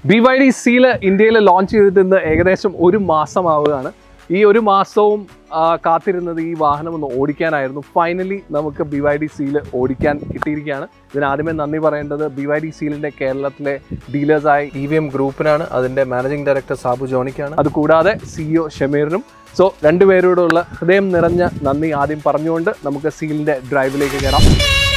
B Y D Seal ഇന്ത്യയിൽ launch ചെയ്തിട്ട് ഇന്ന് ഏകദേശം ഒരു മാസമാവുകയാണ് ഈ ഒരു മാസവും ആ, കാത്തിരുന്നത് ഈ വാഹനം ഒന്ന് ഓടിക്കാനായിരുന്നു ഫൈനലി നമുക്ക് ബി വൈ ഡി സീല് ഓടിക്കാൻ കിട്ടിയിരിക്കുകയാണ് ഇതിന് ആദ്യമേ നന്ദി പറയേണ്ടത് ബി വൈ ഡി സീലിൻ്റെ കേരളത്തിലെ ഡീലേഴ്സായ ഇ വി എം ഗ്രൂപ്പിനാണ് അതിൻ്റെ മാനേജിംഗ് ഡയറക്ടർ സാബു ജോണിക്കാണ് അതുകൂടാതെ സിഇഒ ഷമീറിനും സോ രണ്ടുപേരോടുള്ള ഹൃദയം നിറഞ്ഞ നന്ദി ആദ്യം പറഞ്ഞുകൊണ്ട് നമുക്ക് സീലിൻ്റെ ഡ്രൈവിലേക്ക് കയറാം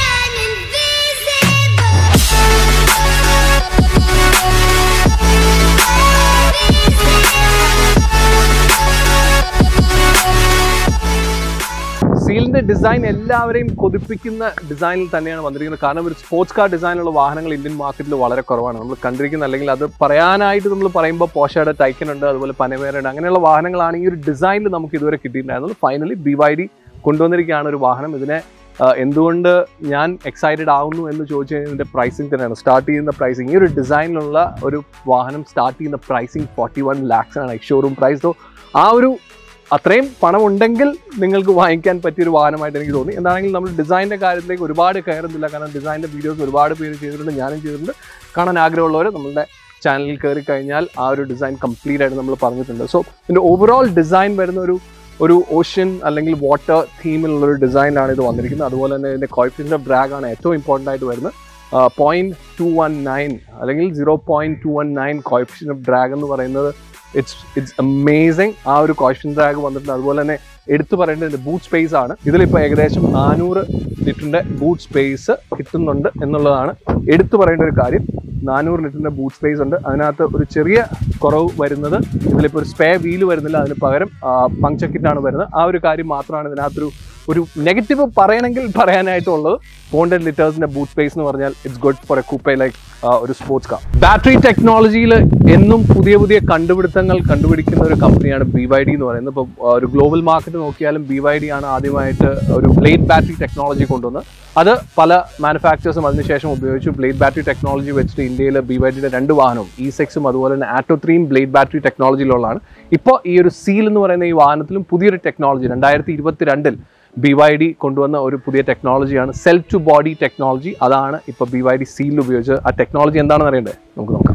സീലിന്റെ ഡിസൈൻ എല്ലാവരെയും കൊതിപ്പിക്കുന്ന ഡിസൈനിൽ തന്നെയാണ് വന്നിരിക്കുന്നത് കാരണം ഒരു സ്പോർട്സ് കാർ ഡിസൈനുള്ള വാഹനങ്ങൾ ഇന്ത്യൻ മാർക്കറ്റിൽ വളരെ കുറവാണ് നമ്മൾ കണ്ടിരിക്കുന്ന അല്ലെങ്കിൽ അത് പറയാനായിട്ട് നമ്മൾ പറയുമ്പോൾ പോഷയുടെ ടൈക്കൻ ഉണ്ട് അതുപോലെ പനവേര ഉണ്ട് അങ്ങനെയുള്ള വാഹനങ്ങളാണ് ഈ ഒരു ഡിസൈനിൽ നമുക്ക് ഇതുവരെ കിട്ടിയിട്ടുണ്ടായിരുന്നത് ഫൈനലി ബി വൈ ഡി കൊണ്ടുവന്നിരിക്കുകയാണ് ഒരു വാഹനം ഇതിനെ ആ, എന്തുകൊണ്ട് ഞാൻ എക്സൈറ്റഡ് ആവുന്നു എന്ന് ചോദിച്ചു കഴിഞ്ഞാൽ ഇതിന്റെ പ്രൈസിങ് തന്നെയാണ് സ്റ്റാർട്ട് ചെയ്യുന്ന പ്രൈസിങ് ഈ ഒരു ഡിസൈനിലുള്ള ഒരു വാഹനം സ്റ്റാർട്ട് ചെയ്യുന്ന പ്രൈസിങ് ഫോർട്ടി വൺ ലാക്സ് ആണ് ഷോറൂം പ്രൈസ് സോ ആ ഒരു അത്രയും പണം ഉണ്ടെങ്കിൽ നിങ്ങൾക്ക് വാങ്ങിക്കാൻ പറ്റിയൊരു വാഹനമായിട്ട് എനിക്ക് തോന്നി എന്താണെങ്കിലും നമ്മൾ ഡിസൈനിൻ്റെ കാര്യത്തിലേക്ക് ഒരുപാട് കയറുന്നില്ല കാരണം ഡിസൈനിൻ്റെ വീഡിയോസ് ഒരുപാട് പേര് ചെയ്തിട്ടുണ്ട് ഞാനും ചെയ്തിട്ടുണ്ട് കാണാൻ ആഗ്രഹമുള്ളവർ നമ്മളുടെ ചാനലിൽ കയറി കഴിഞ്ഞാൽ ആ ഒരു ഡിസൈൻ കംപ്ലീറ്റ് ആയിട്ട് നമ്മൾ പറഞ്ഞിട്ടുണ്ട് സോ ഇതിൻ്റെ ഓവറോൾ ഡിസൈൻ വരുന്ന ഒരു ഒരു ഓഷ്യൻ അല്ലെങ്കിൽ വാട്ടർ തീമിലുള്ള ഒരു ഡിസൈനാണ് ഇത് വന്നിരിക്കുന്നത് അതുപോലെ തന്നെ ഇതിൻ്റെ കോയിഫിൻ്റെ ബ്രാഗ് ആണ് ഏറ്റവും ഇമ്പോർട്ടൻ്റ് ആയിട്ട് വരുന്നത് പോയിന്റ് ടു വൺ നയൻ അല്ലെങ്കിൽ zero point two one nine coefficient of drag എന്ന് പറയുന്നത് ഇറ്റ്സ് ഇറ്റ്സ് അമേസിങ് ആ ഒരു കോഷൻ ഡ്രാഗ് വന്നിട്ടുണ്ട് അതുപോലെ തന്നെ എടുത്തു പറയേണ്ടത് ബൂട്ട് സ്പേസ് ആണ് ഇതിലിപ്പോൾ ഏകദേശം നാനൂറ് ലിറ്ററിന്റെ ബൂട്ട് സ്പേസ് കിട്ടുന്നുണ്ട് എന്നുള്ളതാണ് എടുത്തു പറയേണ്ട ഒരു കാര്യം നാനൂറ് ലിറ്ററിന്റെ ബൂട്ട് സ്പേസ് ഉണ്ട് അതിനകത്ത് ഒരു ചെറിയ കുറവ് വരുന്നത് ഇതിലിപ്പോൾ ഒരു സ്പേ വീല് വരുന്നില്ല അതിന് പകരം പങ്ചർ കിറ്റാണ് വരുന്നത് ആ ഒരു കാര്യം മാത്രമാണ് ഇതിനകത്തൊരു ഒരു നെഗറ്റീവ് പറയണമെങ്കിൽ പറയാനായിട്ടുള്ളത് ഫോർ ഹൺഡ്രഡ് ലിറ്റേഴ്സിന്റെ ബൂട്ട് സ്പേസ് എന്ന് പറഞ്ഞാൽ it's good for a coupe like ഒരു സ്പോർട്സ് കാർ ബാറ്ററി ടെക്നോളജിയിൽ എന്നും പുതിയ പുതിയ കണ്ടുപിടുത്തങ്ങൾ കണ്ടുപിടിക്കുന്ന ഒരു കമ്പനിയാണ് ബി വൈ ഡി എന്ന് പറയുന്നത് ഇപ്പോൾ ഒരു ഗ്ലോബൽ മാർക്കറ്റ് നോക്കിയാലും ബി വൈ ഡി ആണ് ആദ്യമായിട്ട് ഒരു ബ്ലേഡ് ബാറ്ററി ടെക്നോളജി കൊണ്ടുവന്നത് അത് പല മാനുഫാക്ചേഴ്സും അതിനുശേഷം ഉപയോഗിച്ചു ബ്ലേഡ് ബാറ്ററി ടെക്നോളജി വെച്ചിട്ട് ഇന്ത്യയിൽ ബി വൈ ഡിയുടെ രണ്ട് വാഹനവും ഇ സെക്സും അതുപോലെ തന്നെ ആറ്റോ ത്രീയും ബ്ലേഡ് ബാറ്ററി ടെക്നോളജിയിലുള്ളതാണ് ഇപ്പോൾ ഈ ഒരു സീൽ എന്ന് പറയുന്ന ഈ വാഹനത്തിലും പുതിയൊരു ടെക്നോളജി രണ്ടായിരത്തി ഇരുപത്തി രണ്ടിൽ ബി വൈ ഡി കൊണ്ടുവന്ന ഒരു പുതിയ ടെക്നോളജിയാണ് സെൽഫ് ടു ബോഡി ടെക്നോളജി അതാണ് ഇപ്പോൾ ബി വൈ ഡി സീലിൽ ഉപയോഗിച്ചത് ആ ടെക്നോളജി എന്താണെന്ന് അറിയണ്ടേ നമുക്ക് നോക്കാം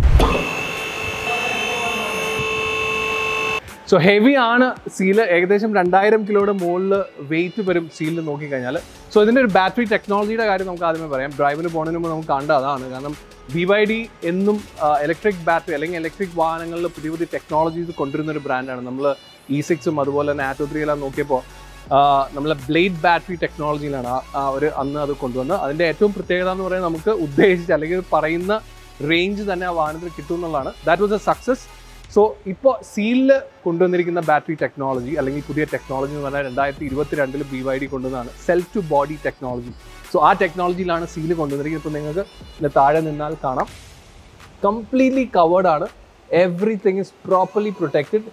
സോ ഹെവി ആണ് സീല് ഏകദേശം രണ്ടായിരം കിലോയുടെ മുകളിൽ വെയിറ്റ് വരും സീലിൽ നോക്കിക്കഴിഞ്ഞാൽ സോ ഇതിൻ്റെ ഒരു ബാറ്ററി ടെക്നോളജിയുടെ കാര്യം നമുക്ക് ആദ്യമേ പറയാം ഡ്രൈവിന് പോകുന്നതിന് മുമ്പ് നമുക്ക് കണ്ട അതാണ് കാരണം ബി വൈ ഡി എന്നും ഇലക്ട്രിക് ബാറ്ററി അല്ലെങ്കിൽ ഇലക്ട്രിക് വാഹനങ്ങളിൽ പുതിയ പുതിയ ടെക്നോളജീസ് കൊണ്ടുവരുന്ന ഒരു ബ്രാൻഡാണ് നമ്മൾ ഇ സിക്സും അതുപോലെ തന്നെ ആറ്റോ ത്രീ എല്ലാം നോക്കിയപ്പോൾ നമ്മളെ ബ്ലേഡ് ബാറ്ററി ടെക്നോളജിയിലാണ് ആ- ആ ഒരു അന്ന് അത് കൊണ്ടുവന്നത് അതിൻ്റെ ഏറ്റവും പ്രത്യേകത എന്ന് പറയുന്നത് നമുക്ക് ഉദ്ദേശിച്ച് അല്ലെങ്കിൽ പറയുന്ന റേഞ്ച് തന്നെ ആ വാഹനത്തിൽ കിട്ടും എന്നുള്ളതാണ് that was a success so ഇപ്പോൾ സീലിൽ കൊണ്ടുവന്നിരിക്കുന്ന ബാറ്ററി ടെക്നോളജി അല്ലെങ്കിൽ പുതിയ ടെക്നോളജി എന്ന് പറഞ്ഞാൽ രണ്ടായിരത്തി ഇരുപത്തി രണ്ടിൽ ബി വൈ ഡി കൊണ്ടുവന്നതാണ് self to body technology so ആ ടെക്നോളജിയിലാണ് സീല് കൊണ്ടുവന്നിരിക്കുന്നത് ഇപ്പോൾ നിങ്ങൾക്ക് ഇതിന് താഴെ നിന്നാൽ കാണാം കംപ്ലീറ്റ്ലി കവേർഡ് ആണ് everything is properly protected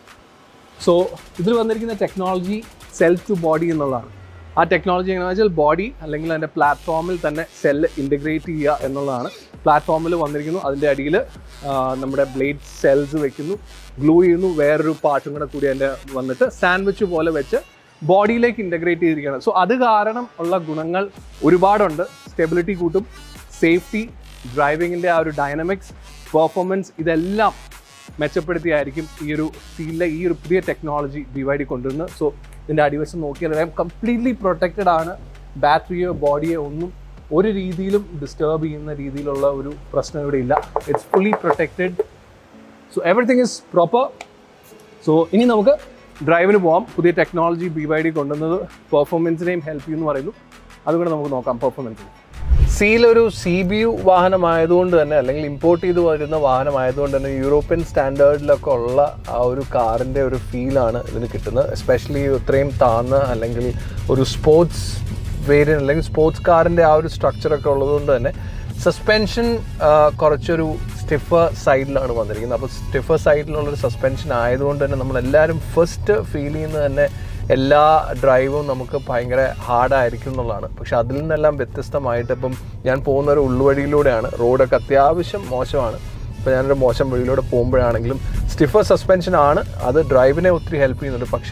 so ഇതിൽ വന്നിരിക്കുന്ന ടെക്നോളജി സെൽഫ് ടു ബോഡി എന്നുള്ളതാണ് ആ ടെക്നോളജി എങ്ങനെയാണെന്ന് വെച്ചാൽ ബോഡി അല്ലെങ്കിൽ അതിൻ്റെ പ്ലാറ്റ്ഫോമിൽ തന്നെ സെല്ല് ഇൻറ്റഗ്രേറ്റ് ചെയ്യുക എന്നുള്ളതാണ് പ്ലാറ്റ്ഫോമിൽ വന്നിരിക്കുന്നു അതിൻ്റെ അടിയിൽ നമ്മുടെ ബ്ലേഡ് സെൽസ് വെക്കുന്നു ഗ്ലൂ ചെയ്യുന്നു വേറൊരു പാർട്ടും കൂടെ കൂടി അതിൻ്റെ വന്നിട്ട് സാൻഡ്വിച്ച് പോലെ വെച്ച് ബോഡിയിലേക്ക് ഇൻറ്റഗ്രേറ്റ് ചെയ്തിരിക്കുകയാണ് സോ അത് കാരണം ഉള്ള ഗുണങ്ങൾ ഒരുപാടുണ്ട് സ്റ്റെബിലിറ്റി കൂട്ടും സേഫ്റ്റി ഡ്രൈവിങ്ങിൻ്റെ ആ ഒരു ഡൈനമിക്സ് പെർഫോമൻസ് ഇതെല്ലാം മെച്ചപ്പെടുത്തിയായിരിക്കും ഈ ഒരു ഫീൽഡിലെ ഈ ഒരു പുതിയ ടെക്നോളജി ഡിവൈഡ് കൊണ്ടുവരുന്നത് സോ ഇതിൻ്റെ അടിവശം നോക്കിയാൽ അറിയാം കംപ്ലീറ്റ്ലി പ്രൊട്ടക്റ്റഡ് ആണ് ബാറ്ററിയോ ബോഡിയോ ഒന്നും ഒരു രീതിയിലും ഡിസ്റ്റർബ് ചെയ്യുന്ന രീതിയിലുള്ള ഒരു പ്രശ്നം ഇവിടെ ഇല്ല it's fully protected so everything is proper so ഇനി നമുക്ക് ഡ്രൈവിന് പോകാം പുതിയ ടെക്നോളജി ബി വൈ ഡി കൊണ്ടുവന്നത് പെർഫോമൻസിനെയും ഹെൽപ്പ് ചെയ്യുമെന്ന് പറയുന്നു അതുകൂടെ നമുക്ക് നോക്കാം പെർഫോമൻസിന് സീൽ ഒരു സി ബി യു വാഹനമായതുകൊണ്ട് തന്നെ അല്ലെങ്കിൽ ഇമ്പോർട്ട് ചെയ്ത് വരുന്ന വാഹനമായതുകൊണ്ട് തന്നെ യൂറോപ്യൻ സ്റ്റാൻഡേർഡിലൊക്കെ ഉള്ള ആ ഒരു കാറിൻ്റെ ഒരു ഫീലാണ് ഇതിന് കിട്ടുന്നത് എസ്പെഷ്യലി ഇത്രയും താന്ന അല്ലെങ്കിൽ ഒരു സ്പോർട്സ് വേരിയൻ അല്ലെങ്കിൽ സ്പോർട്സ് കാറിൻ്റെ ആ ഒരു സ്ട്രക്ചറൊക്കെ ഉള്ളതുകൊണ്ട് തന്നെ സസ്പെൻഷൻ കുറച്ചൊരു സ്റ്റിഫർ സൈഡിലാണ് വന്നിരിക്കുന്നത് അപ്പോൾ സ്റ്റിഫർ സൈഡിലുള്ളൊരു സസ്പെൻഷൻ ആയതുകൊണ്ട് തന്നെ നമ്മളെല്ലാവരും ഫസ്റ്റ് ഫീൽ ചെയ്യുന്നത് തന്നെ എല്ലാ ഡ്രൈവും നമുക്ക് ഭയങ്കര ഹാർഡായിരിക്കും എന്നുള്ളതാണ് പക്ഷെ അതിൽ നിന്നെല്ലാം വ്യത്യസ്തമായിട്ട് ഇപ്പം ഞാൻ പോകുന്ന ഒരു ഉള്ളുവഴിയിലൂടെയാണ് റോഡൊക്കെ അത്യാവശ്യം മോശമാണ് ഇപ്പോൾ ഞാനൊരു മോശം വഴിയിലൂടെ പോകുമ്പോഴാണെങ്കിലും സ്റ്റിഫർ സസ്പെൻഷൻ ആണ് അത് ഡ്രൈവിനെ ഒത്തിരി ഹെൽപ്പ് ചെയ്യുന്നുണ്ട് പക്ഷേ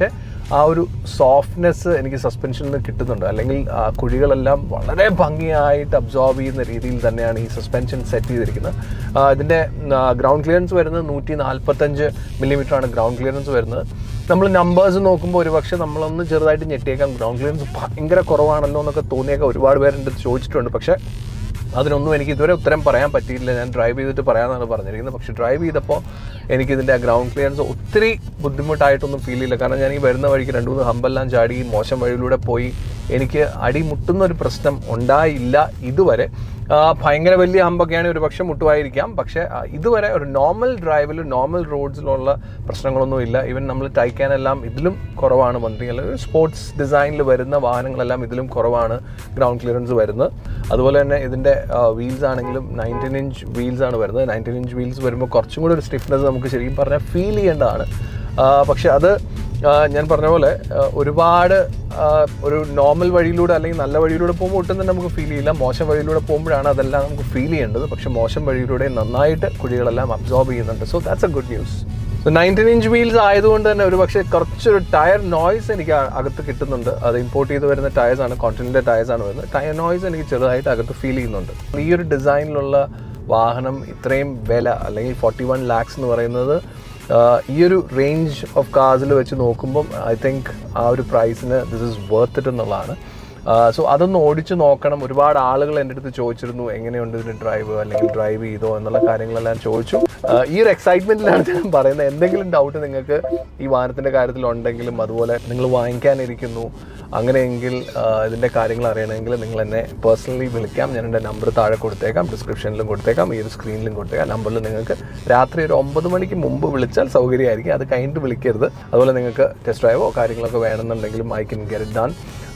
ആ ഒരു സോഫ്റ്റ്നെസ് എനിക്ക് സസ്പെൻഷനിൽ നിന്ന് കിട്ടുന്നുണ്ട് അല്ലെങ്കിൽ ആ കുഴികളെല്ലാം വളരെ ഭംഗിയായിട്ട് അബ്സോർബ് ചെയ്യുന്ന രീതിയിൽ തന്നെയാണ് ഈ സസ്പെൻഷൻ സെറ്റ് ചെയ്തിരിക്കുന്നത് ആ, ഇതിൻ്റെ ഗ്രൗണ്ട് ക്ലിയറൻസ് വരുന്നത് നൂറ്റി നാൽപ്പത്തഞ്ച് മില്ലിമീറ്റർ ആണ് ഗ്രൗണ്ട് ക്ലിയറൻസ് വരുന്നത് നമ്മൾ നമ്പേഴ്സ് നോക്കുമ്പോൾ ഒരുപക്ഷെ നമ്മളൊന്ന് ചെറുതായിട്ട് ഞെട്ടിയേക്കാം ഗ്രൗണ്ട് ക്ലിയറൻസ് ഭയങ്കര കുറവാണല്ലോ എന്നൊക്കെ തോന്നിയേക്കാം ഒരുപാട് പേരെൻ്റെ ചോദിച്ചിട്ടുണ്ട് പക്ഷേ അതിനൊന്നും എനിക്ക് ഇതുവരെ ഉത്തരം പറയാൻ പറ്റിയില്ല ഞാൻ ഡ്രൈവ് ചെയ്തിട്ട് പറയാമെന്നാണ് പറഞ്ഞിരിക്കുന്നത് പക്ഷേ ഡ്രൈവ് ചെയ്തപ്പോൾ എനിക്കിതിൻ്റെ ആ ഗ്രൗണ്ട് ക്ലിയറൻസ് ഒത്തിരി ബുദ്ധിമുട്ടായിട്ടൊന്നും ഫീൽ ചെയ്യില്ല കാരണം ഞാൻ ഈ വരുന്ന വഴിക്ക് രണ്ട് മൂന്ന് ഹമ്പെല്ലാം ചാടി മോശം വഴിയിലൂടെ പോയി എനിക്ക് അടിമുട്ടുന്ന ഒരു പ്രശ്നം ഉണ്ടായില്ല ഇതുവരെ ആ, ഭയങ്കര വലിയ ഹമ്പൊക്കെയാണ് ഒരു പക്ഷെ മുട്ടുമായിരിക്കാം പക്ഷേ ആ, ഇതുവരെ ഒരു നോർമൽ ഡ്രൈവിൽ നോർമൽ റോഡ്സിലുള്ള പ്രശ്നങ്ങളൊന്നും ഇല്ല ഈവൻ നമ്മൾ ടൈക്കാനെല്ലാം ഇതിലും കുറവാണ് വന്നിട്ടുണ്ടെങ്കിൽ ഒരു സ്പോർട്സ് ഡിസൈനിൽ വരുന്ന വാഹനങ്ങളെല്ലാം ഇതിലും കുറവാണ് ഗ്രൗണ്ട് ക്ലിയറൻസ് വരുന്നത് അതുപോലെ തന്നെ ഇതിൻ്റെ വീൽസ് ആണെങ്കിലും നയൻറ്റീൻ ഇഞ്ച് വീൽസ് ആണ് വരുന്നത് നയൻറ്റീൻ ഇഞ്ച് വീൽസ് വരുമ്പോൾ കുറച്ചും കൂടി ഒരു സ്റ്റിഫ്നെസ് നമുക്ക് ശരിക്കും പറഞ്ഞാൽ ഫീൽ ചെയ്യേണ്ടതാണ് ആ, പക്ഷെ അത് ആ, ഞാൻ പറഞ്ഞ പോലെ ആ, ഒരുപാട് ആ, ഒരു നോർമൽ വഴിയിലൂടെ അല്ലെങ്കിൽ നല്ല വഴിയിലൂടെ പോകുമ്പോൾ ഒട്ടും തന്നെ നമുക്ക് ഫീൽ ചെയ്യില്ല മോശം വഴിയിലൂടെ പോകുമ്പോഴാണ് അതെല്ലാം നമുക്ക് ഫീൽ ചെയ്യേണ്ടത് പക്ഷെ മോശം വഴിയിലൂടെ നന്നായിട്ട് കുഴികളെല്ലാം അബ്സോർബ് ചെയ്യുന്നുണ്ട് so that's a good news nineteen inch wheels ആയതുകൊണ്ട് തന്നെ ഒരു പക്ഷേ കുറച്ചൊരു ടയർ നോയ്സ് എനിക്ക് അ- അകത്ത് കിട്ടുന്നുണ്ട് അത് ഇമ്പോർട്ട് ചെയ്ത് വരുന്ന ടയേഴ്സ് ആണ് കോണ്ടിൻ്റെ ടയേഴ്സ് ആണ് വരുന്നത് ടയർ നോയ്സ് എനിക്ക് ചെറുതായിട്ട് അകത്ത് ഫീൽ ചെയ്യുന്നുണ്ട് ഈ ഒരു ഡിസൈനിലുള്ള വാഹനം ഇത്രയും വില അല്ലെങ്കിൽ ഫോർട്ടി വൺ ലാക്സ് എന്ന് പറയുന്നത് ആഹ് ഈ ഒരു റേഞ്ച് ഓഫ് കാർസിൽ വെച്ച് നോക്കുമ്പം ഐ തിങ്ക് ആ ഒരു പ്രൈസിന് ദിസ് ഇസ് വർത്ത് ഇറ്റ് എന്നുള്ളതാണ് സോ അതൊന്ന് ഓടിച്ച് നോക്കണം ഒരുപാട് ആളുകൾ എൻ്റെ അടുത്ത് ചോദിച്ചിരുന്നു എങ്ങനെയുണ്ട് ഇതിൻ്റെ ഡ്രൈവ് അല്ലെങ്കിൽ ഡ്രൈവ് ചെയ്തോ എന്നുള്ള കാര്യങ്ങളെല്ലാം ചോദിച്ചു ആഹ് ഈ ഒരു എക്സൈറ്റ്മെൻറ്റിലാണ് ഞാൻ പറയുന്നത് എന്തെങ്കിലും ഡൗട്ട് നിങ്ങൾക്ക് ഈ വാഹനത്തിൻ്റെ കാര്യത്തിൽ ഉണ്ടെങ്കിലും അതുപോലെ നിങ്ങൾ വാങ്ങിക്കാനിരിക്കുന്നു അങ്ങനെയെങ്കിൽ ആഹ് ഇതിൻ്റെ കാര്യങ്ങൾ അറിയണമെങ്കിൽ നിങ്ങൾ എന്നെ പേഴ്സണലി വിളിക്കാം ഞാൻ എൻ്റെ നമ്പർ താഴെ കൊടുത്തേക്കാം ഡിസ്ക്രിപ്ഷനിലും കൊടുത്തേക്കാം ഈ ഒരു സ്ക്രീനിലും കൊടുത്തേക്കാം നമ്പറിൽ നിങ്ങൾക്ക് രാത്രി ഒരു ഒമ്പത് മണിക്ക് മുമ്പ് വിളിച്ചാൽ സൗകര്യമായിരിക്കും അത് കഴിഞ്ഞിട്ട് വിളിക്കരുത് അതുപോലെ നിങ്ങൾക്ക് ടെസ്റ്റ് ഡ്രൈവോ കാര്യങ്ങളൊക്കെ വേണമെന്നുണ്ടെങ്കിലും I can get it done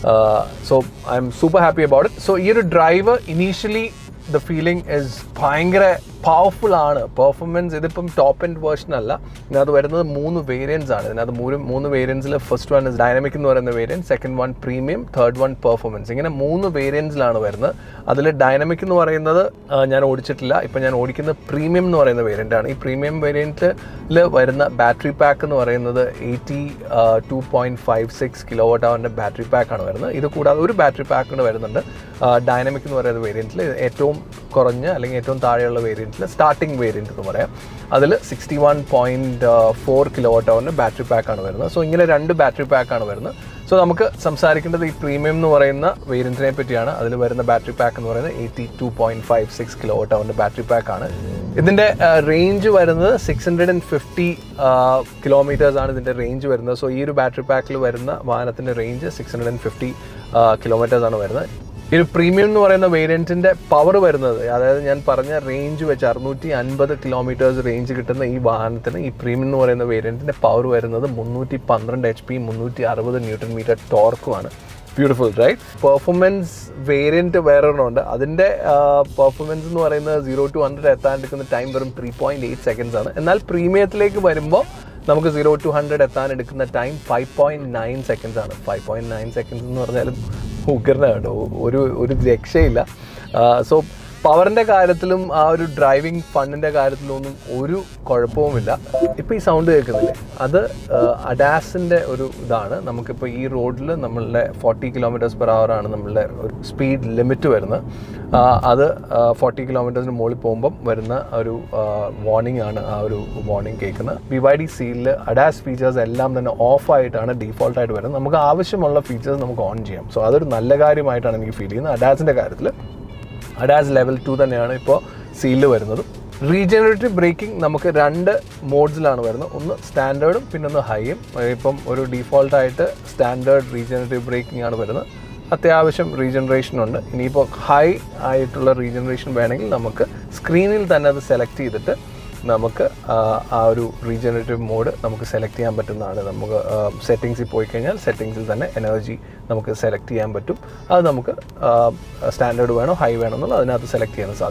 so I'm super happy about it so ഈ ഒരു drive initially the feeling is ഭയങ്കര പവർഫുൾ ആണ് പെർഫോമൻസ് ഇതിപ്പം ടോപ്പ് എൻഡ് വേർഷൻ അല്ല ഇതിനകത്ത് വരുന്നത് മൂന്ന് വേരിയൻസ് ആണ് ഇതിനകത്ത് മൂന്ന് മൂന്ന് വേരിയൻസിൽ ഫസ്റ്റ് വൺ ഇസ് ഡൈനാമിക് എന്ന് പറയുന്ന variant second one premium third one performance ഇങ്ങനെ മൂന്ന് വേരിയൻസിലാണ് വരുന്നത് അതിൽ ഡൈനാമിക് എന്ന് പറയുന്നത് ആ, ഞാൻ ഓടിച്ചിട്ടില്ല ഇപ്പം ഞാൻ ഓടിക്കുന്ന പ്രീമിയം എന്ന് പറയുന്ന വേരിയൻ്റ് ആണ് ഈ പ്രീമിയം വേരിയൻറ്റിൽ വരുന്ന ബാറ്ററി പാക്ക് എന്ന് പറയുന്നത് eighty two point five six kilowatt അവറിൻ്റെ ബാറ്ററി പാക്കാണ് വരുന്നത് ഇത് കൂടാതെ ഒരു ബാറ്ററി പാക്ക് വരുന്നുണ്ട് ഡൈനാമിക് എന്ന് പറയുന്ന വേരിയൻറ്റിൽ ഏറ്റവും കുറഞ്ഞ അല്ലെങ്കിൽ ഏറ്റവും താഴെയുള്ള വേരിയൻറ്റിൽ സ്റ്റാർട്ടിംഗ് വേരിയൻറ്റ് എന്ന് പറയാം അതിൽ sixty one point four kilowatt അവറിൻ്റെ ബാറ്ററി പാക്കാണ് വരുന്നത് സോ ഇങ്ങനെ രണ്ട് ബാറ്ററി പാക്കാണ് വരുന്നത് സോ നമുക്ക് സംസാരിക്കേണ്ടത് ഈ പ്രീമിയം എന്ന് പറയുന്ന വേരിയൻറ്റിനെ പറ്റിയാണ് അതിൽ വരുന്ന ബാറ്ററി പാക്ക് എന്ന് പറയുന്നത് eighty two point five six kilowatt അവറിൻ്റെ ബാറ്ററി പാക്കാണ് ഇതിൻ്റെ റേഞ്ച് വരുന്നത് six hundred and fifty kilometres ആണ് ഇതിൻ്റെ റേഞ്ച് വരുന്നത് സോ ഈ ഒരു ബാറ്ററി പാക്കിൽ വരുന്ന വാഹനത്തിൻ്റെ range six hundred and fifty kilometres ആണ് വരുന്നത് ഈ ഒരു പ്രീമിയം എന്ന് പറയുന്ന വേരിയൻറ്റിൻ്റെ പവർ വരുന്നത് അതായത് ഞാൻ പറഞ്ഞ റേഞ്ച് വെച്ച് അറുന്നൂറ്റി അൻപത് കിലോമീറ്റേഴ്സ് റേഞ്ച് കിട്ടുന്ന ഈ വാഹനത്തിന് ഈ പ്രീമിയം എന്ന് പറയുന്ന വേരിയൻറ്റിൻ്റെ പവർ വരുന്നത് മുന്നൂറ്റി പന്ത്രണ്ട് എച്ച് പി മുന്നൂറ്റി അറുപത് ന്യൂട്ടൺ മീറ്റർ ടോർക്കുമാണ് ബ്യൂട്ടിഫുൾ റൈറ്റ് പെർഫോമൻസ് വേരിയൻറ്റ് വേറെ ഒരെണ്ണമുണ്ട് അതിൻ്റെ പെർഫോമൻസ് എന്ന് പറയുന്നത് സീറോ ടു ഹൺഡ്രഡ് എത്താൻ എടുക്കുന്ന ടൈം വെറും ത്രീ പോയിൻറ്റ് എയ്റ്റ് സെക്കൻഡ്സ് ആണ് എന്നാൽ പ്രീമിയത്തിലേക്ക് വരുമ്പോൾ നമുക്ക് സീറോ ടു ഹൺഡ്രഡ് എത്താൻ എടുക്കുന്ന time five point nine seconds ആണ് ഫൈവ് പോയിൻറ്റ് നയൻ സെക്കൻഡ്സ് എന്ന് പറഞ്ഞാലും ഉഗ്രന കേട്ടോ ഒരു ഒരു രക്ഷയില്ല സോ പവറിൻ്റെ കാര്യത്തിലും ആ ഒരു ഡ്രൈവിംഗ് ഫണ്ടിൻ്റെ കാര്യത്തിലൊന്നും ഒരു കുഴപ്പവുമില്ല ഇപ്പോൾ ഈ സൗണ്ട് കേൾക്കുന്നില്ലേ അത് അഡാസിൻ്റെ ഒരു ഇതാണ് നമുക്കിപ്പോൾ ഈ റോഡിൽ നമ്മളുടെ ഫോർട്ടി കിലോമീറ്റേഴ്സ് പെർ അവർ ആണ് നമ്മളുടെ ഒരു സ്പീഡ് ലിമിറ്റ് വരുന്നത് ആ, അത് ഫോർട്ടി കിലോമീറ്റേഴ്സിന് മുകളിൽ പോകുമ്പം വരുന്ന ഒരു വാർണിംഗ് ആണ് ആ ഒരു വാർണിംഗ് കേൾക്കുന്നത് ബി വൈ ഡി സീലിൽ അഡാസ് ഫീച്ചേഴ്സ് എല്ലാം തന്നെ ഓഫ് ആയിട്ടാണ് ഡീഫോൾട്ട് ആയിട്ട് വരുന്നത് നമുക്ക് ആവശ്യമുള്ള ഫീച്ചേഴ്സ് നമുക്ക് ഓൺ ചെയ്യാം സോ അതൊരു നല്ല കാര്യമായിട്ടാണ് എനിക്ക് ഫീൽ ചെയ്യുന്നത് അഡാസിൻ്റെ കാര്യത്തിൽ അഡാസ് ലെവൽ ടു തന്നെയാണ് ഇപ്പോൾ സീലിൽ വരുന്നത് റീജനറേറ്റീവ് ബ്രേക്കിംഗ് നമുക്ക് രണ്ട് മോഡ്സിലാണ് വരുന്നത് ഒന്ന് സ്റ്റാൻഡേർഡും പിന്നെ ഒന്ന് ഹൈയും ഇപ്പം ഒരു ഡീഫോൾട്ടായിട്ട് സ്റ്റാൻഡേർഡ് റീജനറേറ്റീവ് ബ്രേക്കിംഗ് ആണ് വരുന്നത് അത്യാവശ്യം റീജനറേഷൻ ഉണ്ട് ഇനിയിപ്പോൾ ഹൈ ആയിട്ടുള്ള റീജനറേഷൻ വേണമെങ്കിൽ നമുക്ക് സ്ക്രീനിൽ തന്നെ അത് സെലക്ട് ചെയ്തിട്ട് നമുക്ക് ആ, ആ ഒരു റീജനറേറ്റീവ് മോഡ് നമുക്ക് സെലക്ട് ചെയ്യാൻ പറ്റുന്നതാണ് നമുക്ക് സെറ്റിങ്സിൽ പോയി കഴിഞ്ഞാൽ സെറ്റിങ്സിൽ തന്നെ എനർജി നമുക്ക് സെലക്ട് ചെയ്യാൻ പറ്റും അത് നമുക്ക് സ്റ്റാൻഡേർഡ് വേണോ ഹൈ വേണോ എന്നുള്ളത് അതിനകത്ത് സെലക്ട് ചെയ്യാൻ സാധിക്കും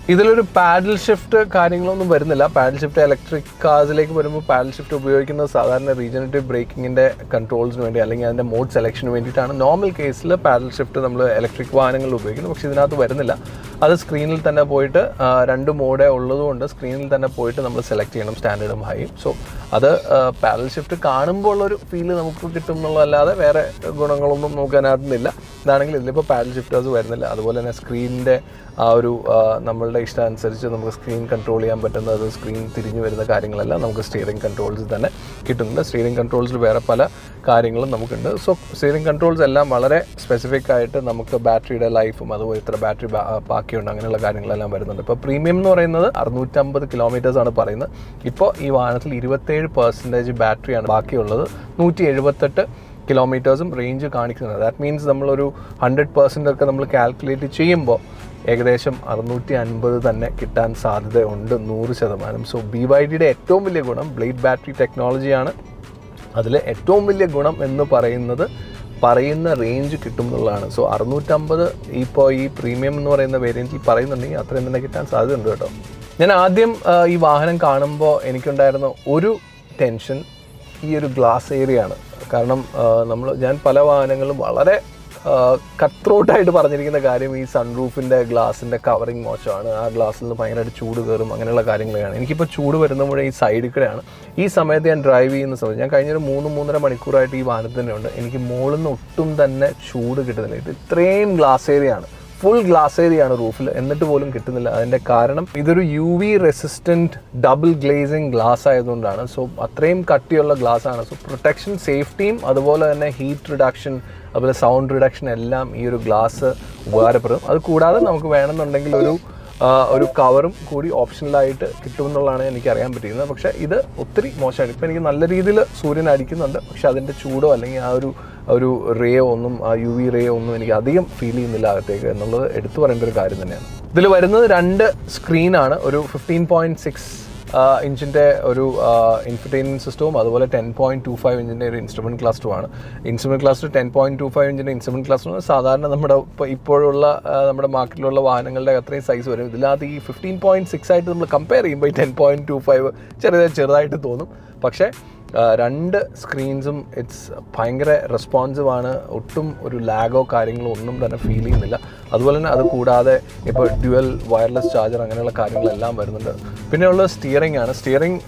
ഇതിലൊരു പാഡൽ ഷിഫ്റ്റ് കാര്യങ്ങളൊന്നും വരുന്നില്ല പാഡൽ ഷിഫ്റ്റ് ഇലക്ട്രിക് കാർസിലേക്ക് വരുമ്പോൾ പാഡൽ ഷിഫ്റ്റ് ഉപയോഗിക്കുന്നത് സാധാരണ റീജനറേറ്റീവ് ബ്രേക്കിങ്ങിൻ്റെ കൺട്രോൾസിന് വേണ്ടി അല്ലെങ്കിൽ അതിൻ്റെ മോഡ് സെലക്ഷന് വേണ്ടിയിട്ടാണ് നോർമൽ കേസിൽ പാഡൽ ഷിഫ്റ്റ് നമ്മൾ ഇലക്ട്രിക് വാഹനങ്ങളിൽ ഉപയോഗിക്കുന്നു പക്ഷേ ഇതിനകത്ത് വരുന്നില്ല അത് സ്ക്രീനിൽ തന്നെ പോയിട്ട് ആ, രണ്ട് മോഡേ ഉള്ളതുകൊണ്ട് സ്ക്രീനിൽ തന്നെ പോയിട്ട് നമ്മൾ സെലക്ട് ചെയ്യണം സ്റ്റാൻഡേർഡും ഹൈയും സോ അത് പാഡൽ ഷിഫ്റ്റ് കാണുമ്പോൾ ഉള്ളൊരു ഫീല് നമുക്ക് കിട്ടും എന്നുള്ളതല്ലാതെ വേറെ ഗുണങ്ങളൊന്നും നമുക്ക് അതിനകത്തുനിന്നില്ല ഇതാണെങ്കിൽ ഇതിലിപ്പോൾ പാഡൽ ഷിഫ്റ്റേഴ്സ് വരുന്നില്ല അതുപോലെ തന്നെ സ്ക്രീനിൻ്റെ ആ ഒരു ആ, നമ്മളുടെ ഇഷ്ടം അനുസരിച്ച് നമുക്ക് സ്ക്രീൻ കൺട്രോൾ ചെയ്യാൻ പറ്റുന്നത് സ്ക്രീൻ തിരിഞ്ഞു വരുന്ന കാര്യങ്ങളെല്ലാം നമുക്ക് സ്റ്റിയറിംഗ് കൺട്രോൾസ് തന്നെ കിട്ടുന്നുണ്ട് സ്റ്റിയറിംഗ് കൺട്രോൾസിൽ വേറെ പല കാര്യങ്ങളും നമുക്കുണ്ട് സോ സ്റ്റിയറിംഗ് കൺട്രോൾസ് എല്ലാം വളരെ സ്പെസിഫിക് ആയിട്ട് നമുക്ക് ബാറ്ററിയുടെ ലൈഫും അതുപോലെ ഇത്ര ബാറ്ററി ബാക്കിയുണ്ട് അങ്ങനെയുള്ള കാര്യങ്ങളെല്ലാം വരുന്നുണ്ട് ഇപ്പോൾ പ്രീമിയം എന്ന് പറയുന്നത് അറുന്നൂറ്റമ്പത് കിലോമീറ്റേഴ്സ് ആണ് പറയുന്നത് ഇപ്പോൾ ഈ വാഹനത്തിൽ ഇരുപത്തേഴ് പെർസെൻറ്റേജ് ബാറ്ററിയാണ് ബാക്കിയുള്ളത് നൂറ്റി എഴുപത്തെട്ട് കിലോമീറ്റേഴ്സും റേഞ്ച് കാണിക്കുന്നുണ്ട് ദാറ്റ് മീൻസ് നമ്മളൊരു ഹൺഡ്രഡ് പെർസെൻ്റ് ഒക്കെ നമ്മൾ കാൽക്കുലേറ്റ് ചെയ്യുമ്പോൾ ഏകദേശം അറുന്നൂറ്റി അൻപത് തന്നെ കിട്ടാൻ സാധ്യതയുണ്ട് നൂറ് ശതമാനം സോ ബി വൈ ഡിയുടെ ഏറ്റവും വലിയ ഗുണം ബ്ലേഡ് ബാറ്ററി ടെക്നോളജിയാണ് അതിൽ ഏറ്റവും വലിയ ഗുണം എന്ന് പറയുന്നത് പറയുന്ന റേഞ്ച് കിട്ടും എന്നുള്ളതാണ് സോ അറുന്നൂറ്റമ്പത് ഇപ്പോൾ ഈ പ്രീമിയം എന്ന് പറയുന്ന വേരിയൻറ്റിൽ പറയുന്നുണ്ടെങ്കിൽ അത്രയും തന്നെ കിട്ടാൻ സാധ്യതയുണ്ട് കേട്ടോ ഞാൻ ആദ്യം ആ, ഈ വാഹനം കാണുമ്പോൾ എനിക്കുണ്ടായിരുന്ന ഒരു ടെൻഷൻ ഈ ഒരു ഗ്ലാസ് ഏരിയ ആണ് കാരണം നമ്മൾ ഞാൻ പല വാഹനങ്ങളും വളരെ കത്രോട്ടായിട്ട് പറഞ്ഞിരിക്കുന്ന കാര്യം ഈ സൺറൂഫിൻ്റെ ഗ്ലാസിൻ്റെ കവറിങ് മോശമാണ് ആ ഗ്ലാസ്സിൽ നിന്ന് ഭയങ്കരമായിട്ട് ചൂട് കയറും അങ്ങനെയുള്ള കാര്യങ്ങളാണ് എനിക്കിപ്പോൾ ചൂട് വരുന്ന മുഴുവൻ ഈ സൈഡിൽ കൂടെയാണ് ഈ സമയത്ത് ഞാൻ ഡ്രൈവ് ചെയ്യുന്ന സമയത്ത് ഞാൻ കഴിഞ്ഞൊരു മൂന്ന് മൂന്നര മണിക്കൂറായിട്ട് ഈ വാഹനത്തിൽ തന്നെ ഉണ്ട് എനിക്ക് മുകളിൽ നിന്ന് ഒട്ടും തന്നെ ചൂട് കിട്ടുന്നില്ല ഇത് ഇത്രയും ഗ്ലാസ് ഏരിയ ആണ് ഫുൾ ഗ്ലാസ് ഏരിയ ആണ് റൂഫിൽ എന്നിട്ട് പോലും കിട്ടുന്നില്ല അതിൻ്റെ കാരണം ഇതൊരു U V resistant double glazing glass ആയതുകൊണ്ടാണ് സോ അത്രയും കട്ടിയുള്ള ഗ്ലാസ് ആണ് സോ പ്രൊട്ടക്ഷൻ സേഫ്റ്റിയും അതുപോലെ തന്നെ ഹീറ്റ് റിഡക്ഷൻ അതുപോലെ സൗണ്ട് റിഡക്ഷൻ എല്ലാം ഈ ഒരു ഗ്ലാസ് ഉപകാരപ്പെടും അത് കൂടാതെ നമുക്ക് വേണമെന്നുണ്ടെങ്കിൽ ഒരു ആ, ഒരു കവറും കൂടി ഓപ്ഷണലായിട്ട് കിട്ടുമെന്നുള്ളതാണ് എനിക്ക് അറിയാൻ പറ്റിയിരുന്നത് പക്ഷേ ഇത് ഒത്തിരി മോശമാണ് ഇപ്പോൾ എനിക്ക് നല്ല രീതിയിൽ സൂര്യൻ അടിക്കുന്നുണ്ട് പക്ഷേ അതിൻ്റെ ചൂടോ അല്ലെങ്കിൽ ആ ഒരു ഒരു റേയോ ഒന്നും ആ യു വി റേയോ ഒന്നും എനിക്ക് അധികം ഫീൽ ചെയ്യുന്നില്ല അകത്തേക്ക് എന്നുള്ളത് എടുത്തു പറയേണ്ട ഒരു കാര്യം തന്നെയാണ് ഇതിൽ വരുന്നത് രണ്ട് സ്ക്രീനാണ് ഒരു ഫിഫ്റ്റീൻ പോയിൻറ്റ് സിക്സ് ഇഞ്ചിൻ്റെ ഒരു ഇൻഫർടൈൻമെൻറ്റ് സിസ്റ്റവും അതുപോലെ ടെൻ പോയിൻറ്റ് ടു ഫൈവ് ഇഞ്ചിൻ്റെ ഒരു ഇൻസ്ട്രുമെൻറ്റ് ക്ലസ്റ്ററും ആണ് instrument cluster ten point two five ഇഞ്ചിൻ്റെ ഇൻസ്ട്രുമെൻറ്റ് ക്ലസ്റ്റർ സാധാരണ നമ്മുടെ ഇപ്പോൾ ഇപ്പോഴുള്ള ആ, നമ്മുടെ മാർക്കറ്റിലുള്ള വാഹനങ്ങളുടെ അത്രയും സൈസ് വരും ഇതിനകത്ത് ഈ ഫിഫ്റ്റീൻ പോയിൻറ്റ് സിക്സ് ആയിട്ട് നമ്മൾ കമ്പയർ ചെയ്യുമ്പോൾ ഈ ടെൻ പോയിൻറ്റ് ടു ഫൈവ് ചെറുതായി ചെറുതായിട്ട് തോന്നും പക്ഷേ ആ, രണ്ട് സ്ക്രീൻസും ഇറ്റ്സ് ഭയങ്കര റെസ്പോൺസീവ് ആണ് ഒട്ടും ഒരു ലാഗോ കാര്യങ്ങളോ ഒന്നും തന്നെ ഫീൽ ചെയ്യുന്നില്ല അതുപോലെ തന്നെ അത് കൂടാതെ ഇപ്പോൾ ഡ്യുവൽ വയർലെസ് ചാർജർ അങ്ങനെയുള്ള കാര്യങ്ങളെല്ലാം വരുന്നുണ്ട് പിന്നെ ഉള്ളത് സ്റ്റിയറിംഗ് ആണ് സ്റ്റിയറിംഗ്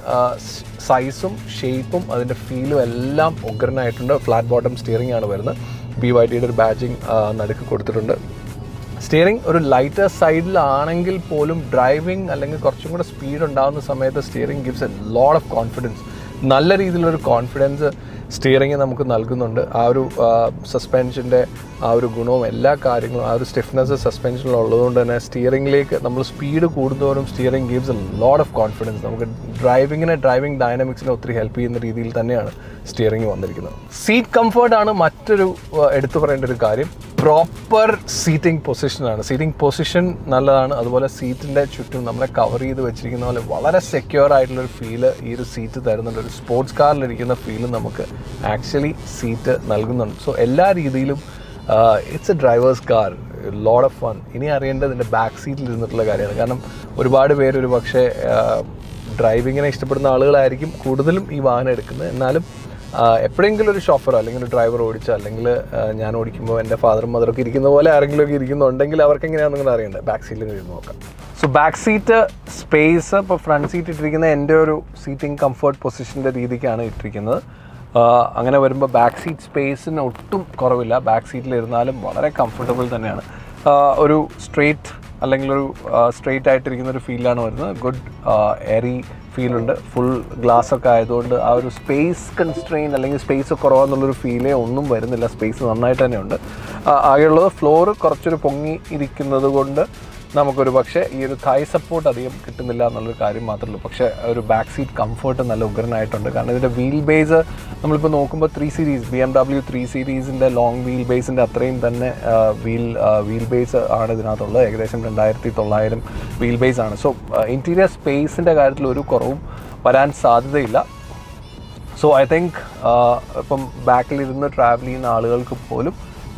സൈസും ഷേപ്പും അതിൻ്റെ ഫീലും എല്ലാം ഉഗ്രനായിട്ടുണ്ട് ഫ്ലാറ്റ് ബോട്ടം സ്റ്റിയറിംഗ് ആണ് വരുന്നത് ബി വൈ ഡിയുടെ ഒരു ബാജിങ് നടുക്ക് കൊടുത്തിട്ടുണ്ട് സ്റ്റിയറിംഗ് ഒരു ലൈറ്റർ സൈഡിലാണെങ്കിൽ പോലും ഡ്രൈവിംഗ് അല്ലെങ്കിൽ കുറച്ചും കൂടെ സ്പീഡ് ഉണ്ടാകുന്ന സമയത്ത് steering gives a load of confidence നല്ല രീതിയിലൊരു കോൺഫിഡൻസ് സ്റ്റിയറിംഗ് നമുക്ക് നൽകുന്നുണ്ട് ആ ഒരു സസ്പെൻഷൻ്റെ ആ ഒരു ഗുണവും എല്ലാ കാര്യങ്ങളും ആ ഒരു സ്റ്റിഫ്നെസ് സസ്പെൻഷനിൽ ഉള്ളതുകൊണ്ട് തന്നെ സ്റ്റിയറിംഗിലേക്ക് നമ്മൾ സ്പീഡ് കൂടുന്തോറും steering gives a load of confidence നമുക്ക് ഡ്രൈവിങ്ങിനെ ഡ്രൈവിംഗ് ഡൈനാമിക്സിനെ ഒത്തിരി ഹെൽപ്പ് ചെയ്യുന്ന രീതിയിൽ തന്നെയാണ് സ്റ്റിയറിംഗ് വന്നിരിക്കുന്നത് സീറ്റ് കംഫർട്ടാണ് മറ്റൊരു ആ, എടുത്തു പറയേണ്ട ഒരു കാര്യം പ്രോപ്പർ സീറ്റിംഗ് പൊസിഷനാണ് സീറ്റിംഗ് പൊസിഷൻ നല്ലതാണ് അതുപോലെ സീറ്റിൻ്റെ ചുറ്റും നമ്മളെ കവർ ചെയ്ത് വെച്ചിരിക്കുന്ന പോലെ വളരെ സെക്യൂർ ആയിട്ടുള്ളൊരു ഫീല് ഈ ഒരു സീറ്റ് തരുന്നുണ്ട് ഒരു സ്പോർട്സ് കാറിലിരിക്കുന്ന ഫീല് നമുക്ക് ആക്ച്വലി സീറ്റ് നൽകുന്നുണ്ട് സോ എല്ലാ രീതിയിലും it's a driver's car load of fun ഇനി അറിയേണ്ടത് ഇതിൻ്റെ ബാക്ക് സീറ്റിൽ ഇരുന്നിട്ടുള്ള കാര്യമാണ് കാരണം ഒരുപാട് പേര് ഒരു പക്ഷേ ഡ്രൈവിങ്ങിനെ ഇഷ്ടപ്പെടുന്ന ആളുകളായിരിക്കും കൂടുതലും ഈ വാഹനം എടുക്കുന്നത് എന്നാലും ആ, എപ്പോഴെങ്കിലും ഒരു ഷോഫർ അല്ലെങ്കിൽ ഒരു ഡ്രൈവർ ഓടിച്ചോ അല്ലെങ്കിൽ ആ, ഞാൻ ഓടിക്കുമ്പോൾ എൻ്റെ ഫാദറും മദറൊക്കെ ഇരിക്കുന്ന പോലെ ആരെങ്കിലും ഒക്കെ ഇരിക്കുന്നുണ്ടെങ്കിൽ അവർക്ക് എങ്ങനെയാണെന്ന് നിങ്ങൾ അറിയണ്ടേ ബാക്ക് സീറ്റിൽ ഇരുന്ന് നോക്കാം സോ ബാക്ക് സീറ്റ് സ്പേസ് ഇപ്പോൾ ഫ്രണ്ട് സീറ്റ് ഇട്ടിരിക്കുന്ന എൻ്റെ ഒരു സീറ്റിംഗ് കംഫർട്ട് പൊസിഷൻ്റെ രീതിക്കാണ് ഇട്ടിരിക്കുന്നത് ആ, അങ്ങനെ വരുമ്പോൾ ബാക്ക് സീറ്റ് സ്പേസിന് ഒട്ടും കുറവില്ല ബാക്ക് സീറ്റിൽ ഇരുന്നാലും വളരെ കംഫർട്ടബിൾ തന്നെയാണ് ആ, ഒരു സ്ട്രെയിറ്റ് അല്ലെങ്കിൽ ഒരു സ്ട്രെയിറ്റ് ആയിട്ടിരിക്കുന്ന ഒരു ഫീലാണ് വരുന്നത് ഗുഡ് എയറി ഫീലുണ്ട് ഫുൾ ഗ്ലാസ് ഒക്കെ ആയതുകൊണ്ട് ആ ഒരു സ്പേസ് കൺസ്ട്രെയിൻ അല്ലെങ്കിൽ സ്പേസ് കുറവാന്നുള്ളൊരു ഫീലേ ഒന്നും വരുന്നില്ല സ്പേസ് നന്നായിട്ട് തന്നെ ഉണ്ട് ആ, ആകെയുള്ളത് ഫ്ലോറ് കുറച്ചൊരു പൊങ്ങി ഇരിക്കുന്നത് കൊണ്ട് നമുക്കൊരു പക്ഷേ ഈ ഒരു തായ് സപ്പോർട്ട് അധികം കിട്ടുന്നില്ല എന്നുള്ളൊരു കാര്യം മാത്രമേ ഉള്ളൂ പക്ഷേ ഒരു ബാക്ക് സീറ്റ് കംഫർട്ട് നല്ല ഉഗ്രനായിട്ടുണ്ട് കാരണം ഇതിൻ്റെ വീൽ ബേസ് നമ്മളിപ്പോൾ നോക്കുമ്പോൾ three series B M W three സീരീസിൻ്റെ ലോങ് വീൽ ബേസിൻ്റെ അത്രയും തന്നെ വീൽ വീൽ ബേസ് ആണ് ഇതിനകത്തുള്ളത് ഏകദേശം രണ്ടായിരത്തി തൊള്ളായിരം വീൽ ബേസ് ആണ് സോ ഇൻറ്റീരിയർ സ്പേസിൻ്റെ കാര്യത്തിൽ ഒരു കുറവും വരാൻ സാധ്യതയില്ല സോ ഐ തിങ്ക് ഇപ്പം ബാക്കിലിരുന്ന് ട്രാവൽ ചെയ്യുന്ന ആളുകൾക്ക് പോലും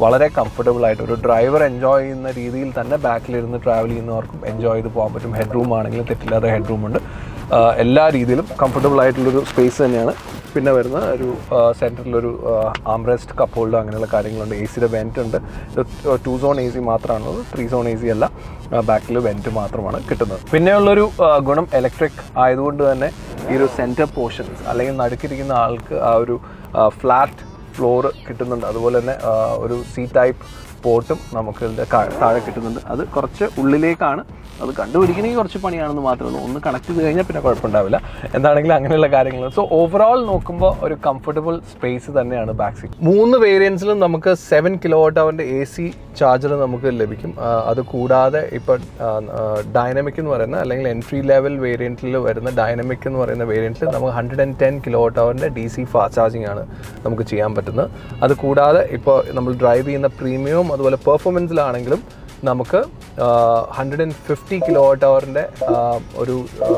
വളരെ കംഫർട്ടബിൾ ആയിട്ട് ഒരു ഡ്രൈവർ എൻജോയ് ചെയ്യുന്ന രീതിയിൽ തന്നെ ബാക്കിലിരുന്ന് ട്രാവൽ ചെയ്യുന്നവർക്കും എൻജോയ് ചെയ്ത് പോകാൻ പറ്റും ഹെഡ് റൂം ആണെങ്കിലും തെറ്റില്ലാതെ ഹെഡ് റൂം ഉണ്ട് ആ, എല്ലാ രീതിയിലും കംഫർട്ടബിൾ ആയിട്ടുള്ളൊരു സ്പേസ് തന്നെയാണ് പിന്നെ വരുന്ന ഒരു സെൻറ്ററിലൊരു ആംറെസ്റ്റ് കപ്പ് ഹോൾഡർ അങ്ങനെയുള്ള കാര്യങ്ങളുണ്ട് എ സിയുടെ വെൻറ്റ് ഉണ്ട് ടു സോൺ എ സി മാത്രമാണുള്ളത് ത്രീ സോൺ എ സി അല്ല ബാക്കിൽ വെൻറ്റ് മാത്രമാണ് കിട്ടുന്നത് പിന്നെയുള്ളൊരു ആ, ഗുണം ഇലക്ട്രിക് ആയതുകൊണ്ട് തന്നെ ഈ ഒരു സെൻറ്റർ പോർഷൻസ് അല്ലെങ്കിൽ നടുക്കിരിക്കുന്ന ആൾക്ക് ആ ഒരു ഫ്ലാറ്റ് ഫ്ലോർ കിട്ടുന്നുണ്ട് അതുപോലെ തന്നെ ആ, ഒരു സി ടൈപ്പ് പോട്ടും നമുക്ക് ഇതിൻ്റെ താഴെ കിട്ടുന്നുണ്ട് അത് കുറച്ച് ഉള്ളിലേക്കാണ് അത് കണ്ടുപിടിക്കണമെങ്കിൽ കുറച്ച് പണിയാണെന്ന് മാത്രമേ ഉള്ളൂ ഒന്ന് കണക്ട് ചെയ്ത് കഴിഞ്ഞാൽ പിന്നെ കുഴപ്പമുണ്ടാവില്ല എന്താണെങ്കിലും അങ്ങനെയുള്ള കാര്യങ്ങൾ സോ ഓവറോൾ നോക്കുമ്പോൾ ഒരു കംഫർട്ടബിൾ സ്പേസ് തന്നെയാണ് ബാക്ക് സീറ്റ് മൂന്ന് വേരിയൻസിലും നമുക്ക് സെവൻ കിലോ വാട്ട് അവറിൻ്റെ എ സി ചാർജർ നമുക്ക് ലഭിക്കും ആ, അത് കൂടാതെ ഇപ്പോൾ ഡൈനമിക് എന്ന് പറയുന്ന അല്ലെങ്കിൽ എൻട്രി ലെവൽ വേരിയൻറ്റിൽ വരുന്ന ഡൈനമിക് എന്ന് പറയുന്ന വേരിയൻറ്റിൽ നമുക്ക് hundred and ten kilowatt അവറിൻ്റെ ഡി സി ഫാസ്റ്റ് ചാർജിങ് ആണ് നമുക്ക് ചെയ്യാൻ പറ്റുന്നത് അത് കൂടാതെ ഇപ്പോൾ നമ്മൾ ഡ്രൈവ് ചെയ്യുന്ന പ്രീമിയവും അതുപോലെ പെർഫോമൻസിലാണെങ്കിലും നമുക്ക് hundred and fifty kilowatt അവറിൻ്റെ ഒരു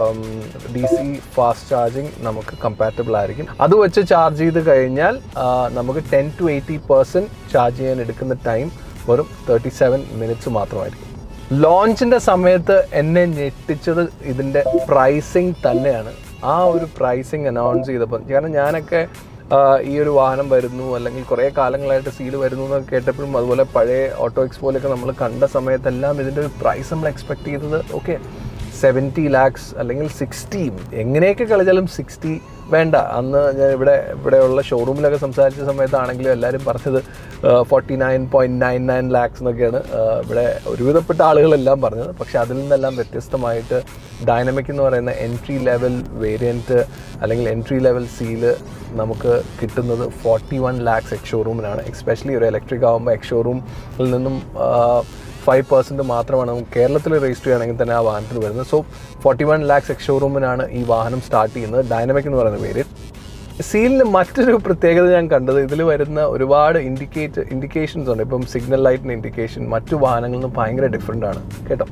ഡി സി ഫാസ്റ്റ് ചാർജിങ് നമുക്ക് കമ്പാറ്റബിൾ ആയിരിക്കും അത് വെച്ച് ചാർജ് ചെയ്ത് കഴിഞ്ഞാൽ ആ, നമുക്ക് ten to eighty percent charge ചെയ്യാൻ എടുക്കുന്ന ടൈം വെറും തേർട്ടി സെവൻ മിനിറ്റ്സ് മാത്രമായിരിക്കും ലോഞ്ചിൻ്റെ സമയത്ത് എന്നെ ഞെട്ടിച്ചത് ഇതിൻ്റെ പ്രൈസിങ് തന്നെയാണ് ആ ഒരു പ്രൈസിങ് അനൗൺസ് ചെയ്തപ്പോൾ കാരണം ഞാനൊക്കെ ആ, ഈ ഒരു വാഹനം വരുന്നു അല്ലെങ്കിൽ കുറേ കാലങ്ങളായിട്ട് സീൽ വരുന്നു എന്നൊക്കെ കേട്ടപ്പോഴും അതുപോലെ പഴയ ഓട്ടോ എക്സ്പോയിലൊക്കെ നമ്മൾ കണ്ട സമയത്തെല്ലാം ഇതിൻ്റെ ഒരു പ്രൈസ് നമ്മൾ എക്സ്പെക്ട് ചെയ്തത് ഓക്കെ സെവൻറ്റി ലാക്സ് അല്ലെങ്കിൽ സിക്സ്റ്റി എങ്ങനെയൊക്കെ കളിച്ചാലും സിക്സ്റ്റി വേണ്ട അന്ന് ഞാൻ ഇവിടെ ഇവിടെയുള്ള ഷോറൂമിലൊക്കെ സംസാരിച്ച സമയത്താണെങ്കിലും എല്ലാവരും പറഞ്ഞത് forty nine point nine nine lakhs എന്നൊക്കെയാണ് ആ, ഇവിടെ ഒരുവിധപ്പെട്ട ആളുകളെല്ലാം പറഞ്ഞത് പക്ഷേ അതിൽ നിന്നെല്ലാം വ്യത്യസ്തമായിട്ട് ഡൈനമിക് എന്ന് പറയുന്ന എൻട്രി ലെവൽ വേരിയൻറ്റ് അല്ലെങ്കിൽ എൻട്രി ലെവൽ സീല് നമുക്ക് കിട്ടുന്നത് ഫോർട്ടി വൺ ലാക്സ് എക്സ് ഷോറൂമിനാണ് എക്സ്പെഷ്യലി ഒരു ഇലക്ട്രിക് ആകുമ്പോൾ എക്സ് ഷോറൂമിൽ നിന്നും ഫൈവ് പെർസെൻറ്റ് മാത്രമാണ് നമുക്ക് കേരളത്തിൽ രജിസ്റ്റർ ചെയ്യുകയാണെങ്കിൽ തന്നെ ആ വാഹനത്തിൽ വരുന്നത് so forty one lakhs ex ഷോറൂമിനാണ് ഈ വാഹനം സ്റ്റാർട്ട് ചെയ്യുന്നത് ഡൈനമിക് എന്ന് പറയുന്ന പേര് സീലിന് മറ്റൊരു പ്രത്യേകത ഞാൻ കണ്ടത് ഇതിൽ വരുന്ന ഒരുപാട് ഇൻഡിക്കേറ്റ് ഇൻഡിക്കേഷൻസ് ഉണ്ട് ഇപ്പം സിഗ്നൽ ലൈറ്റിന് ഇൻഡിക്കേഷൻ മറ്റു വാഹനങ്ങളിൽ നിന്ന് ഭയങ്കര ഡിഫറെൻ്റ് ആണ് കേട്ടോ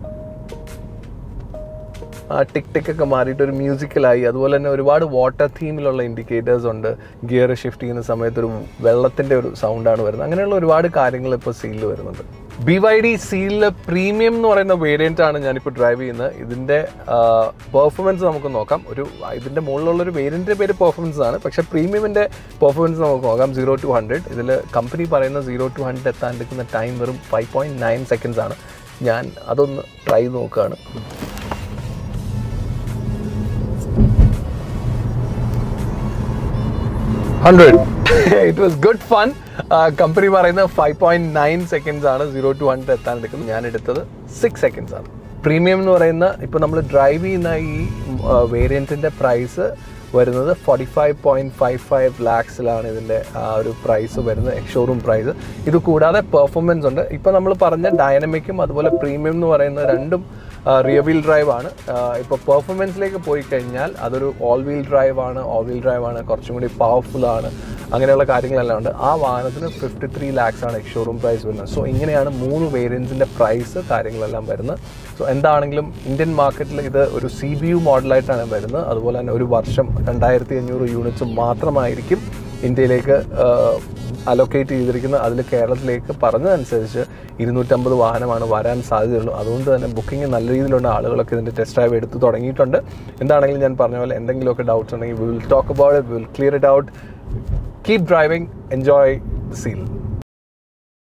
ആ ടിക് ടിക് ഒക്കെ മാറിയിട്ട് ഒരു മ്യൂസിക്കലായി അതുപോലെ തന്നെ ഒരുപാട് വാട്ടർ തീമിലുള്ള ഇൻഡിക്കേറ്റേഴ്സ് ഉണ്ട് ഗിയർ ഷിഫ്റ്റ് ചെയ്യുന്ന സമയത്ത് ഒരു വെള്ളത്തിൻ്റെ ഒരു സൗണ്ടാണ് വരുന്നത് അങ്ങനെയുള്ള ഒരുപാട് കാര്യങ്ങൾ ഇപ്പോൾ സീലിൽ വരുന്നുണ്ട് ബി വൈ ഡി സീലിൽ പ്രീമിയം എന്ന് പറയുന്ന വേരിയൻ്റ് ആണ് ഞാനിപ്പോൾ ഡ്രൈവ് ചെയ്യുന്നത് ഇതിൻ്റെ പെർഫോമൻസ് നമുക്ക് നോക്കാം ഒരു ഇതിൻ്റെ മുകളിലുള്ള ഒരു വേരിയൻറ്റിൻ്റെ പേര് പെർഫോമൻസ് ആണ് പക്ഷേ പ്രീമിയമിൻ്റെ പെർഫോമൻസ് നമുക്ക് നോക്കാം സീറോ ടു ഹൺഡ്രഡ് ഇതിൽ കമ്പനി പറയുന്ന സീറോ ടു ഹൺഡ്രഡ് എത്താൻ എടുക്കുന്ന ടൈം വെറും ഫൈവ് പോയിൻറ്റ് നയൻ സെക്കൻഡ്സ് ആണ് ഞാൻ അതൊന്ന് ട്രൈ നോക്കുകയാണ് hundred it was good fun company പറയുന്നത് ഫൈവ് പോയിന്റ് നയൻ സെക്കൻഡ്സ് ആണ് സീറോ ടു ഹൺഡ്രഡ് എത്താൻ എടുക്കുന്നത് ഞാൻ എടുത്തത് സിക്സ് സെക്കൻഡ്സ് ആണ് പ്രീമിയം എന്ന് പറയുന്ന ഇപ്പോൾ നമ്മൾ ഡ്രൈവ് ചെയ്യുന്ന ഈ വേരിയൻറ്റിൻ്റെ പ്രൈസ് വരുന്നത് forty five point five five ലാക്സിലാണ് ഇതിൻ്റെ ആ ഒരു പ്രൈസ് വരുന്നത് ഷോറൂം പ്രൈസ് ഇത് കൂടാതെ പെർഫോമൻസ് ഉണ്ട് ഇപ്പോൾ നമ്മൾ പറഞ്ഞ ഡൈനമിക്കും അതുപോലെ പ്രീമിയം എന്ന് പറയുന്ന രണ്ടും റിയർ വീൽ ഡ്രൈവ് ആണ് ഇപ്പോൾ പെർഫോമൻസിലേക്ക് പോയി കഴിഞ്ഞാൽ അതൊരു ഓൾ വീൽ ഡ്രൈവ് ആണ് ഓൾ വീൽ ഡ്രൈവ് ആണ് കുറച്ചും കൂടി പവർഫുൾ ആണ് അങ്ങനെയുള്ള കാര്യങ്ങളെല്ലാം ഉണ്ട് ആ വാഹനത്തിന് ഫിഫ്റ്റി ത്രീ ലാക്സ് ആണ് ഷോറൂം പ്രൈസ് വരുന്നത് സോ ഇങ്ങനെയാണ് മൂന്ന് വേരിയൻസിൻ്റെ പ്രൈസ് കാര്യങ്ങളെല്ലാം വരുന്നത് സോ എന്താണെങ്കിലും ഇന്ത്യൻ മാർക്കറ്റിൽ ഇത് ഒരു സി ബി യു മോഡലായിട്ടാണ് വരുന്നത് അതുപോലെ തന്നെ ഒരു വർഷം രണ്ടായിരത്തി അഞ്ഞൂറ് യൂണിറ്റ്സ് മാത്രമായിരിക്കും ഇന്ത്യയിലേക്ക് അലൊക്കേറ്റ് ചെയ്തിരിക്കുന്നത് അതിൽ കേരളത്തിലേക്ക് പറഞ്ഞതനുസരിച്ച് ഇരുന്നൂറ്റമ്പത് വാഹനമാണ് വരാൻ സാധ്യതയുള്ളൂ അതുകൊണ്ട് തന്നെ ബുക്കിംഗ് നല്ല രീതിയിലുള്ള ആളുകളൊക്കെ ഇതിൻ്റെ ടെസ്റ്റ് ഡ്രൈവ് എടുത്ത് തുടങ്ങിയിട്ടുണ്ട് എന്താണെങ്കിലും ഞാൻ പറഞ്ഞ പോലെ എന്തെങ്കിലുമൊക്കെ ഡൗട്ട്സ് ഉണ്ടെങ്കിൽ will talk about it will clear it out keep driving enjoy seal